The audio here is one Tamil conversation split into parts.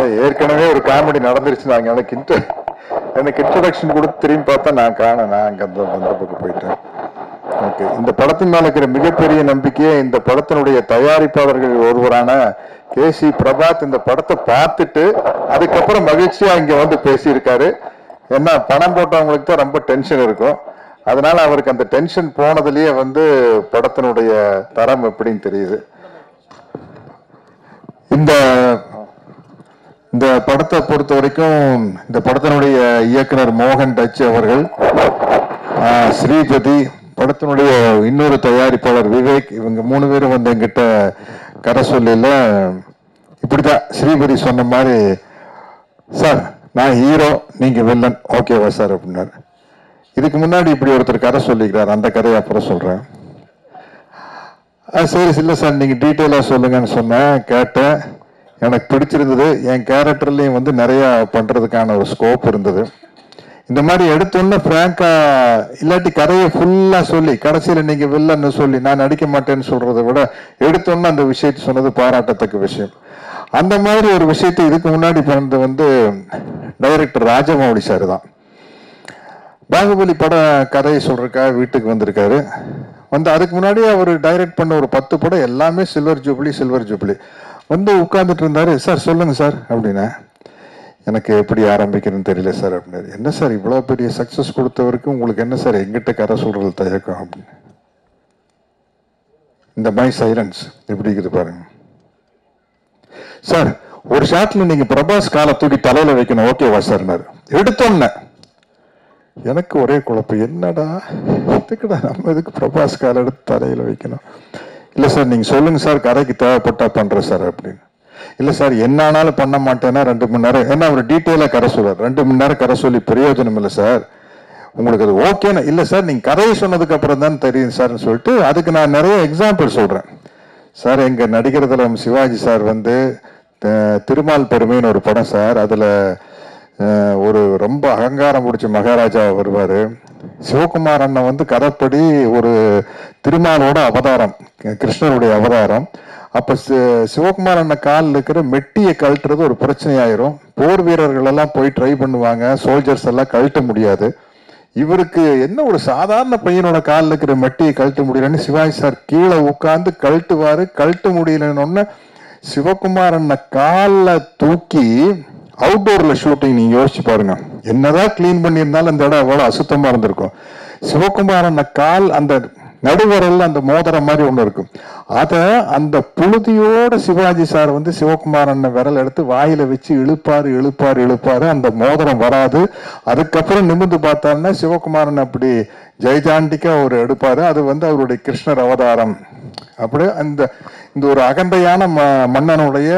ஏற்கனவே ஒரு காமெடி நடந்துருச்சுனாங்க எனக்கு இன்ட்ர எனக்கு இன்ட்ரடக்ஷன் கொடுத்து திரும்பி பார்த்தா நான் காண நான் அங்க அந்த அந்த பக்கம் போயிட்டேன் ஓகே இந்த படத்தின் மேல இருக்கிற மிகப்பெரிய நம்பிக்கையே இந்த படத்தினுடைய தயாரிப்பாளர்கள் ஒருவரான கே சி பிரபாத் இந்த படத்தை பார்த்துட்டு அதுக்கப்புறம் மகிழ்ச்சியா இங்க வந்து பேசியிருக்காரு ஏன்னா பணம் போட்டவங்களுக்கு தான் ரொம்ப டென்ஷன் இருக்கும் அதனால அவருக்கு அந்த டென்ஷன் போனதுலயே வந்து படத்தினுடைய தரம் எப்படின்னு தெரியுது இந்த இந்த படத்தை பொறுத்த வரைக்கும் இந்த படத்தினுடைய இயக்குனர் மோகன் டச் அவர்கள் ஆஹ், ஸ்ரீபதி படத்தினுடைய இன்னொரு தயாரிப்பாளர் விவேக் இவங்க மூணு பேரும் வந்து எங்கிட்ட கதை சொல்லல இப்படிதான் ஸ்ரீபதி சொன்ன மாதிரி சார் நான் ஹீரோ நீங்க வில்லன் ஓகேவா சார் அப்படின்னாரு இதுக்கு முன்னாடி இப்படி ஒருத்தர் கதை சொல்லிக்கிறார் அந்த கதையை அப்புறம் சொல்றேன் ஆ சரி இல்லை சார் நீங்கள் டீட்டெயிலாக சொல்லுங்கன்னு சொன்னேன் கேட்டேன் எனக்கு பிடிச்சிருந்தது என் கேரக்டர்லேயும் வந்து நிறையா பண்ணுறதுக்கான ஒரு ஸ்கோப் இருந்தது இந்த மாதிரி எடுத்தோன்னே ஃப்ராங்கா இல்லாட்டி கதையை ஃபுல்லாக சொல்லி கடைசியில் நீங்கள் வில்லன்னு சொல்லி நான் நடிக்க மாட்டேன்னு சொல்கிறத விட எடுத்தோன்னே அந்த விஷயத்தை சொன்னது பாராட்டத்தக்க விஷயம் அந்த மாதிரி ஒரு விஷயத்தை இதுக்கு முன்னாடி பண்ணது வந்து டைரக்டர் ராஜமௌழி சார் தான் பாகுபலி பட கதையை சொல்றதுக்காக வீட்டுக்கு வந்திருக்காரு வந்து அதுக்கு முன்னாடி அவர் டைரக்ட் பண்ண ஒரு பத்து படம் எல்லாமே சில்வர் ஜூப்ளி சில்வர் ஜூப்ளி வந்து உட்கார்ந்துட்டு இருந்தாரு சார் சொல்லுங்க சார் அப்படின்னா எனக்கு எப்படி ஆரம்பிக்கிறதுன்னு தெரியல சார் அப்படின்னாரு என்ன சார் இவ்வளோ பெரிய சக்ஸஸ் கொடுத்தவருக்கு உங்களுக்கு என்ன சார் எங்கிட்ட கதை சொல்றது தயக்கம் அப்படின்னு இந்த மை சைலன்ஸ் எப்படி இருக்குது பாருங்க சார் ஒரு ஷாட்ல நீங்க பிரபாஸ் காலை தூக்கி தலையில வைக்கணும் ஓகேவா சார்னாரு எடுத்தோன்னே எனக்கு ஒரே குழப்பம் என்னடா எதுக்குடா நம்ம எதுக்கு பிரபாஸ் கால் எடுத்து தலையில வைக்கணும் இல்ல சார் நீங்க சொல்லுங்க சார் கரைக்கு தேவைப்பட்டா பண்றேன் சார் அப்படின்னு இல்ல சார் என்ன ஆனாலும் பண்ண மாட்டேன்னா ரெண்டு மணி நேரம் ஏன்னா அவர் டீட்டெயிலா கரை சொல்றாரு ரெண்டு மணி நேரம் கரை சொல்லி பிரயோஜனம் இல்லை சார் உங்களுக்கு அது ஓகேன்னு இல்ல சார் நீங்க கதையை சொன்னதுக்கு அப்புறம் தான் தெரியும் சார்னு சொல்லிட்டு அதுக்கு நான் நிறைய எக்ஸாம்பிள் சொல்றேன் சார் எங்க நடிகர் தலம் சிவாஜி சார் வந்து அஹ், திருமால் பெருமைன்னு ஒரு படம் சார் அதுல அஹ், ஒரு ரொம்ப அகங்காரம் பிடிச்ச மகாராஜா வருவாரு சிவகுமார் அண்ணன் வந்து கதைப்படி ஒரு திருமாலோட அவதாரம் கிருஷ்ணருடைய அவதாரம் அப்ப சி- சிவகுமார் அண்ணன் காலில் இருக்கிற மெட்டியை கழட்டுறது ஒரு பிரச்சனையாயிரும் போர் வீரர்கள் எல்லாம் போய் ட்ரை பண்ணுவாங்க சோல்ஜர்ஸ் எல்லாம் கழட்ட முடியாது இவருக்கு என்ன ஒரு சாதாரண பையனோட காலில் இருக்கிற மெட்டியை கழட்ட முடியலன்னு சிவாஜி சார் கீழே உட்காந்து கழட்டுவாரு கழட்ட முடியலன்னு சிவகுமார் அண்ணன் காலில் தூக்கி அவுட்டோர்ல ஷூட்டிங் நீங்க யோசிச்சு பாருங்க என்னதான் க்ளீன் பண்ணியிருந்தாலும் அந்த இடம் எவ்வளவு அசுத்தமா இருந்திருக்கும் சிவகுமார் அண்ணன் கால் அந்த நடுவரல்ல அந்த மோதிரம் மாதிரி ஒண்ணு இருக்கும் அத அந்த புழுதியோட சிவாஜி சார் வந்து சிவகுமார் அண்ணன் விரல் எடுத்து வாயில வச்சு இழுப்பாரு இழுப்பாரு இழுப்பாரு அந்த மோதிரம் வராது அதுக்கப்புறம் நிமிர்ந்து பார்த்தாருன்னா சிவகுமாரன் அப்படி ஜெயஜாண்டிக்கா ஒரு எடுப்பாரு அது வந்து அவருடைய கிருஷ்ணர் அவதாரம் அப்படியே அந்த இந்த ஒரு அகந்தையான ம- மன்னனுடைய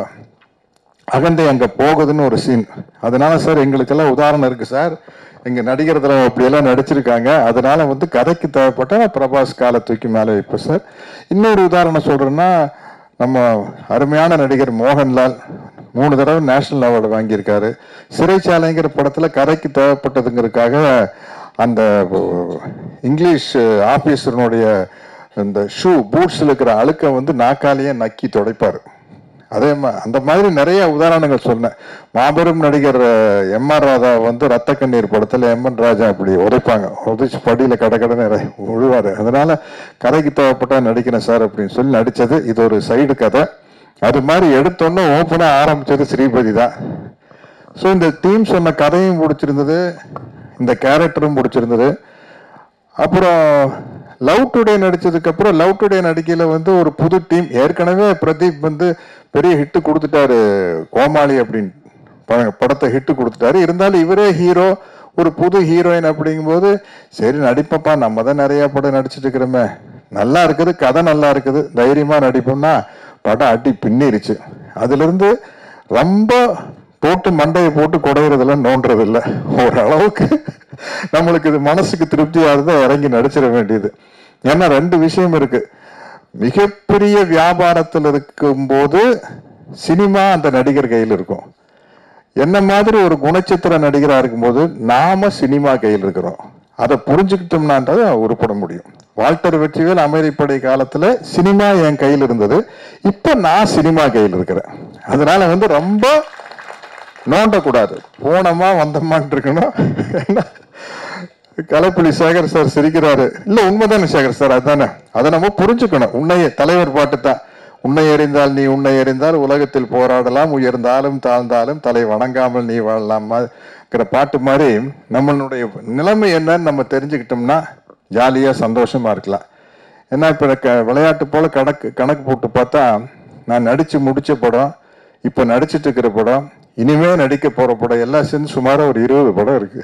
அகந்தை அங்க போகுதுன்னு ஒரு சீன் அதனால சார் எங்களுக்கெல்லாம் உதாரணம் இருக்கு சார் எங்க நடிகர்ல அப்படியெல்லாம் நடிச்சிருக்காங்க அதனால வந்து கதைக்கு தேவைப்பட்ட பிரபாஸ் காலை தூக்கி மேலே வைப்பேன் சார் இன்னொரு உதாரணம் சொல்றேன்னா நம்ம அருமையான நடிகர் மோகன்லால் மூணு தடவை நேஷனல் அவார்டு வாங்கியிருக்காரு சிறைச்சாலைங்கிற படத்துல கதைக்கு தேவைப்பட்டதுங்கிறதுக்காக அந்த இங்கிலீஷ் ஆபீசருடைய இந்த ஷூ பூட்ஸ்ல இருக்கிற அழுக்க வந்து நாக்காலேயே நக்கி துடைப்பாரு அதே மா- அந்த மாதிரி நிறைய உதாரணங்கள் சொன்னேன் மாபெரும் நடிகர் எம் ஆர் ராதா வந்து ரத்த கண்ணீர் படத்துல எம் என் ராஜா அப்படி உதைப்பாங்க உதைச்சு படியில கடை கடை விழுவாரு அதனால கதைக்கு தேவைப்பட்டா நடிக்கிறேன் சார் அப்படின்னு சொல்லி நடிச்சது இது ஒரு சைடு கதை அது மாதிரி எடுத்தோன்னே ஓப்பனா ஆரம்பிச்சது ஸ்ரீபதி தான் ஸோ இந்த டீம் சொன்ன கதையும் பிடிச்சிருந்தது இந்த கேரக்டரும் பிடிச்சிருந்தது அப்புறம் லவ் டுடே நடிச்சதுக்கு அப்புறம் லவ் டுடே நடிக்கையில வந்து ஒரு புது டீம் ஏற்கனவே பிரதீப் வந்து பெரிய ஹிட் கொடுத்துட்டாரு கோமாளி அப்படின்னு ப- படத்தை ஹிட் கொடுத்துட்டாரு இருந்தாலும் இவரே ஹீரோ ஒரு புது ஹீரோயின் அப்படிங்கும்போது சரி நடிப்பப்பா நம்ம தான் நிறைய படம் நடிச்சிட்டு இருக்கிறோமே நல்லா இருக்குது கதை நல்லா இருக்குது தைரியமா நடிப்போம்னா படம் அடி பின்னிருச்சு அதுல இருந்து ரொம்ப போட்டு மண்டையை போட்டு குடையிறதுல நோண்டுறது இல்ல ஓரளவுக்கு நம்மளுக்கு இது மனசுக்கு திருப்தியா இருந்தா இறங்கி நடிச்சிட வேண்டியது ஏன்னா ரெண்டு விஷயம் இருக்கு மிகப்பெரிய வியாபாரத்தில் இருக்கும்போது சினிமா அந்த நடிகர் கையில் இருக்கும் என்ன மாதிரி ஒரு குணச்சித்திர நடிகரா இருக்கும்போது நாம சினிமா கையில் இருக்கிறோம் அதை புரிஞ்சுக்கிட்டோம்னா தான் உருப்பட முடியும் வால்டர் வெற்றிவேல் அமெரிப்படை காலத்துல சினிமா என் கையில் இருந்தது இப்ப நான் சினிமா கையில் இருக்கிறேன் அதனால வந்து ரொம்ப நோண்டக்கூடாது போனோமா வந்தோமான் இருக்கணும் என்ன கலைப்புலி சேகர் சார் சிரிக்கிறாரு இல்ல உண்மைதானே சேகர் சார் அதுதானே அதை நம்ம புரிஞ்சுக்கணும் உன்னைய தலைவர் பாட்டு தான் உன்னை எறிந்தால் நீ உன்னை எறிந்தால் உலகத்தில் போராடலாம் உயர்ந்தாலும் தாழ்ந்தாலும் தலை வணங்காமல் நீ வாழலாமாங்கிற பாட்டு மாதிரி நம்மளுடைய நிலைமை என்னன்னு நம்ம தெரிஞ்சுக்கிட்டோம்னா ஜாலியா சந்தோஷமா இருக்கலாம் ஏன்னா இப்ப எனக்கு விளையாட்டு போல கணக்கு கணக்கு போட்டு பார்த்தா நான் நடிச்சு முடிச்ச படம் இப்ப நடிச்சிட்டு இருக்கிற படம் இனிமே நடிக்க போற படம் எல்லாம் சேர்ந்து சுமாரா ஒரு இருபது படம் இருக்கு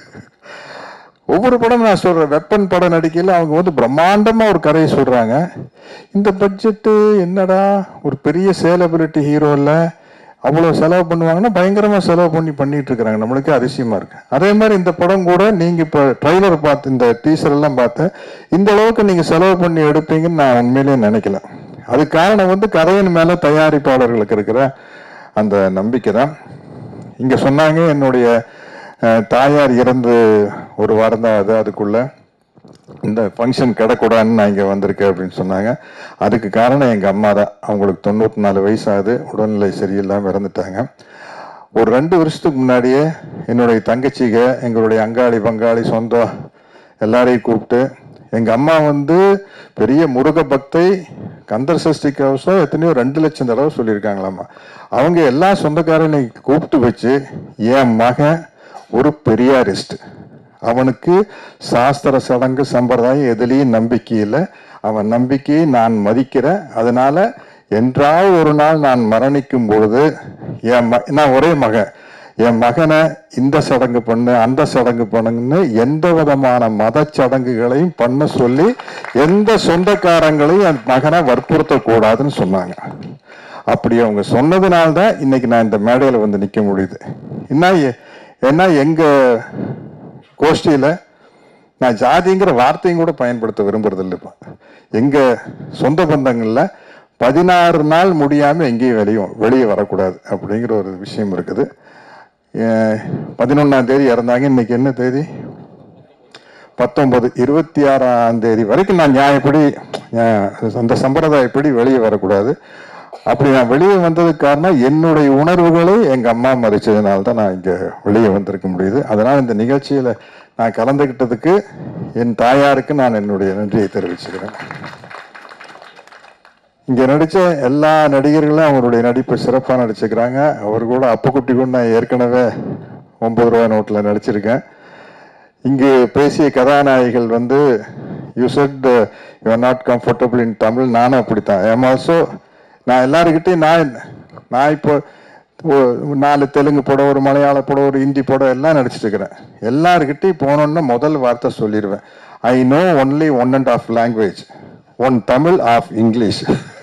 ஒவ்வொரு படம் நான் சொல்றேன் வெப்பன் படம் நடிக்கையில் அவங்க வந்து பிரம்மாண்டமா ஒரு கதையை சொல்றாங்க இந்த பட்ஜெட்டு என்னடா ஒரு பெரிய சேலபிலிட்டி ஹீரோ இல்ல அவ்வளவு செலவு பண்ணுவாங்கன்னா பயங்கரமா செலவு பண்ணி பண்ணிட்டு இருக்கிறாங்க நம்மளுக்கு அதிசயமா இருக்கு அதே மாதிரி இந்த படம் கூட நீங்க இப்ப ட்ரைலர் பார்த்து இந்த டீசர் எல்லாம் பார்த்து இந்த அளவுக்கு நீங்க செலவு பண்ணி எடுப்பீங்கன்னு நான் உண்மையிலேயே நினைக்கல அது காரணம் வந்து கதையின் மேல தயாரிப்பாளர்களுக்கு இருக்கிற அந்த நம்பிக்கை தான் இங்க சொன்னாங்க என்னுடைய அஹ், தாயார் இறந்து ஒரு வாரம் தான் அது அதுக்குள்ள இந்த ஃபங்க்ஷன் கிடக்கூடாதுன்னு நான் இங்கே வந்திருக்கேன் அப்படின்னு சொன்னாங்க அதுக்கு காரணம் எங்கள் அம்மா தான் அவங்களுக்கு தொண்ணூற்றி நாலு வயசாகுது உடல்நிலை சரியில்லாமல் இறந்துட்டாங்க ஒரு ரெண்டு வருஷத்துக்கு முன்னாடியே என்னுடைய தங்கச்சிக எங்களுடைய அங்காளி பங்காளி சொந்தம் எல்லாரையும் கூப்பிட்டு எங்கள் அம்மா வந்து பெரிய முருக பக்தை கந்தர் சஷ்டி கவசம் எத்தனையோ ரெண்டு லட்சம் தடவை சொல்லியிருக்காங்களாம்மா அவங்க எல்லா சொந்தக்காரனையும் கூப்பிட்டு வச்சு என் மகன் ஒரு பெரியாரிஸ்ட் அவனுக்கு சாஸ்திர சடங்கு சம்பிரதாயம் எதுலேயும் நம்பிக்கை இல்லை அவன் நம்பிக்கையை நான் மதிக்கிறேன் அதனால என்றாவது ஒரு நாள் நான் மரணிக்கும் பொழுது என் ம நான் ஒரே மகன் என் மகனை இந்த சடங்கு பண்ணு அந்த சடங்கு பண்ணுன்னு எந்த விதமான மத சடங்குகளையும் பண்ண சொல்லி எந்த சொந்தக்காரங்களையும் என் மகனை வற்புறுத்தக்கூடாதுன்னு சொன்னாங்க அப்படி அவங்க சொன்னதுனால தான் இன்னைக்கு நான் இந்த மேடையில் வந்து நிற்க முடியுது என்ன எ- ஏன்னா எங்க கோஷ்டியில நான் ஜாதிங்கிற வார்த்தையும் கூட பயன்படுத்த விரும்புறது இல்லைப்பா எங்க சொந்த பந்தங்கள்ல பதினாறு நாள் முடியாம எங்கேயும் வெளியும் வெளியே வரக்கூடாது அப்படிங்கிற ஒரு விஷயம் இருக்குது பதினொன்னாம் தேதி இறந்தாங்க இன்னைக்கு என்ன தேதி பத்தொன்பது இருபத்தி ஆறாம் தேதி வரைக்கும் நான் நியாயப்படி அஹ், அந்த சம்பிரதாயப்படி வெளியே வரக்கூடாது அப்படி நான் வெளியே வந்ததுக்கு காரணம் என்னுடைய உணர்வுகளை எங்க அம்மா மதிச்சதுனால தான் நான் இங்க வெளியே வந்திருக்க முடியுது அதனால இந்த நிகழ்ச்சியில நான் கலந்துக்கிட்டதுக்கு என் தாயாருக்கு நான் என்னுடைய நன்றியை தெரிவிச்சுக்கிறேன் இங்க நடிச்ச எல்லா நடிகர்களும் அவருடைய நடிப்பை சிறப்பாக நடிச்சுக்கிறாங்க அவர் கூட அப்பக்குட்டி கூட நான் ஏற்கனவே ஒன்பது ரூபாய் நோட்ல நடிச்சிருக்கேன் இங்கு பேசிய கதாநாயகிகள் வந்து you said you are not comfortable in Tamil நானும் அப்படித்தான் ஐம் ஆல்சோ நான் எல்லாருக்கிட்டையும் நான் நான் இப்போ ஒ- நாலு தெலுங்கு படம் ஒரு மலையாள படம் ஒரு ஹிந்தி படம் எல்லாம் நடிச்சிட்டு இருக்கிறேன் எல்லாருக்கிட்டையும் போனோன்னு முதல் வார்த்தை சொல்லிடுவேன் I know only one and half language one Tamil half English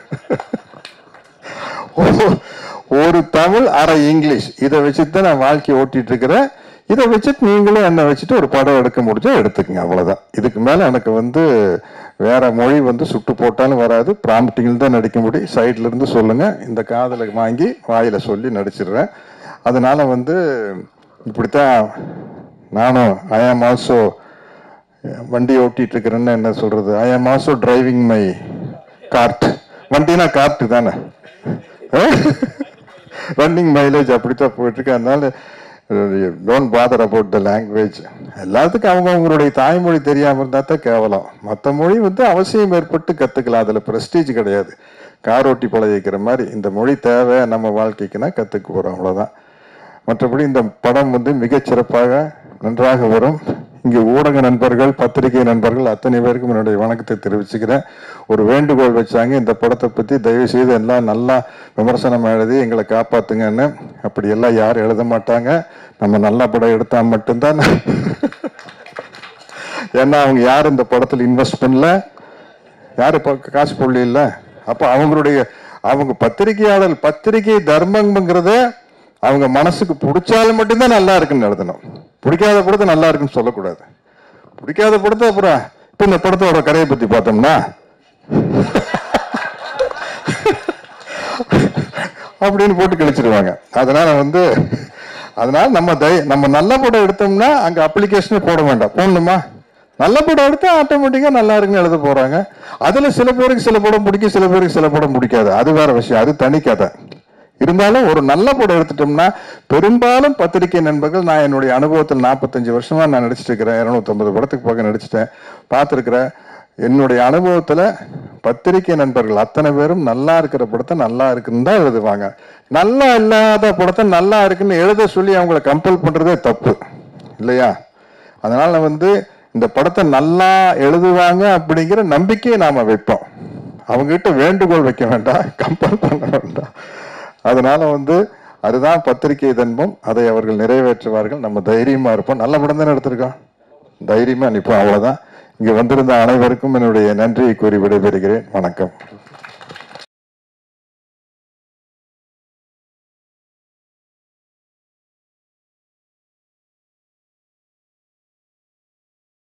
ஒரு தமிழ் அரை இங்கிலீஷ் இதை வச்சுட்டு தான் நான் வாழ்க்கையை ஓட்டிட்டு இருக்கிறேன் இதை வச்சுட்டு நீங்களும் என்னை வச்சுட்டு ஒரு படம் எடுக்க முடிஞ்சா எடுத்துக்கங்க அவ்வளவுதான் இதுக்கு மேல எனக்கு வந்து வேற மொழி வந்து சுட்டு போட்டாலும் வராது ப்ராம்ப்டிங்கில் தான் நடிக்க முடியும் சைட்ல இருந்து சொல்லுங்க இந்த காதலை வாங்கி வாயில சொல்லி நடிச்சிடுறேன் அதனால வந்து இப்படித்தான் நானும் ஐ ஆம் ஆல்சோ வண்டி ஓட்டிட்டு இருக்கிறேன்னு என்ன சொல்றது I am also driving my cart வண்டினா கார்ட் தானே ரன்னிங் மைலேஜ் அப்படித்தான் போயிட்டு இருக்கு அதனால don't bother about the language எல்லாத்துக்கும் அவங்க அவங்களுடைய தாய்மொழி தெரியாம இருந்தா தான் கேவலம் மற்ற மொழி வந்து அவசியம் ஏற்பட்டு கத்துக்கலாம் அதுல பிரஸ்டீஜ் கிடையாது கார் ஓட்டி பழகிக்கிற மாதிரி இந்த மொழி தேவை நம்ம வாழ்க்கைக்குன்னா கத்துக்க போறோம் அவ்வளவுதான் மற்றபடி இந்த படம் வந்து மிகச் சிறப்பாக நன்றாக வரும் இங்கு ஊடக நண்பர்கள் பத்திரிகை நண்பர்கள் அத்தனை பேருக்கும் என்னுடைய வணக்கத்தை தெரிவிச்சுக்கிறேன் ஒரு வேண்டுகோள் வச்சாங்க இந்த படத்தை பத்தி தயவு செய்து எல்லாம் நல்லா விமர்சனம் எழுதி எங்களை காப்பாத்துங்கன்னு அப்படி எல்லாம் யாரும் எழுத மாட்டாங்க நம்ம நல்ல படம் எடுத்தா மட்டும்தான் ஏன்னா அவங்க யாரும் இந்த படத்துல இன்வெஸ்ட் பண்ணல யாரு இப்போ காசு போடல இல்ல அப்ப அவங்களுடைய அவங்க பத்திரிகையாளர் பத்திரிகை தர்மங்கிறத அவங்க மனசுக்கு பிடிச்சாலும் மட்டும்தான் நல்லா இருக்குன்னு எழுதணும் பிடிக்காத படத்தை நல்லா இருக்குன்னு சொல்லக்கூடாது பிடிக்காத படத்தை அப்புறம் இப்ப இந்த படத்தோட கதையை பத்தி பார்த்தோம்னா அப்படின்னு போட்டு கழிச்சிருவாங்க அதனால வந்து அதனால நம்ம தை நம்ம நல்ல படம் எடுத்தோம்னா அங்க அப்ளிகேஷனே போட வேண்டாம் போடணுமா நல்ல படம் எடுத்தா ஆட்டோமேட்டிக்கா நல்லா இருக்குன்னு எழுத போறாங்க அதுல சில பேருக்கு சில படம் பிடிக்கும் சில பேருக்கு சில படம் பிடிக்காது அது வேற விஷயம் அது தனி கதை இருந்தாலும் ஒரு நல்ல படம் எடுத்துட்டோம்னா பெரும்பாலும் பத்திரிகை நண்பர்கள் நான் என்னுடைய அனுபவத்தில் நாற்பத்தஞ்சு வருஷமா நான் நடிச்சிட்டு இருக்கிறேன் இரநூத்தம்பது படத்துக்கு பக்கம் நடிச்சிட்டேன் பார்த்துருக்கிறேன் என்னுடைய அனுபவத்துல பத்திரிகை நண்பர்கள் அத்தனை பேரும் நல்லா இருக்கிற படத்தை நல்லா இருக்குன்னு தான் எழுதுவாங்க நல்லா இல்லாத படத்தை நல்லா இருக்குன்னு எழுத சொல்லி அவங்கள கம்பல் பண்றதே தப்பு இல்லையா அதனால வந்து இந்த படத்தை நல்லா எழுதுவாங்க அப்படிங்கிற நம்பிக்கையை நாம வைப்போம் அவங்க கிட்ட வேண்டுகோள் வைக்க வேண்டாம் கம்பல் பண்ண வேண்டாம் அதனால வந்து அதுதான் பத்திரிகை தன்பம் அதை அவர்கள் நிறைவேற்றுவார்கள் நம்ம தைரியமா இருப்போம் நல்ல படம் தானே எடுத்திருக்கோம் தைரியமா நிற்போம் அவ்வளவுதான் இங்க வந்திருந்த அனைவருக்கும் என்னுடைய நன்றியை கூறி விடைபெறுகிறேன் வணக்கம்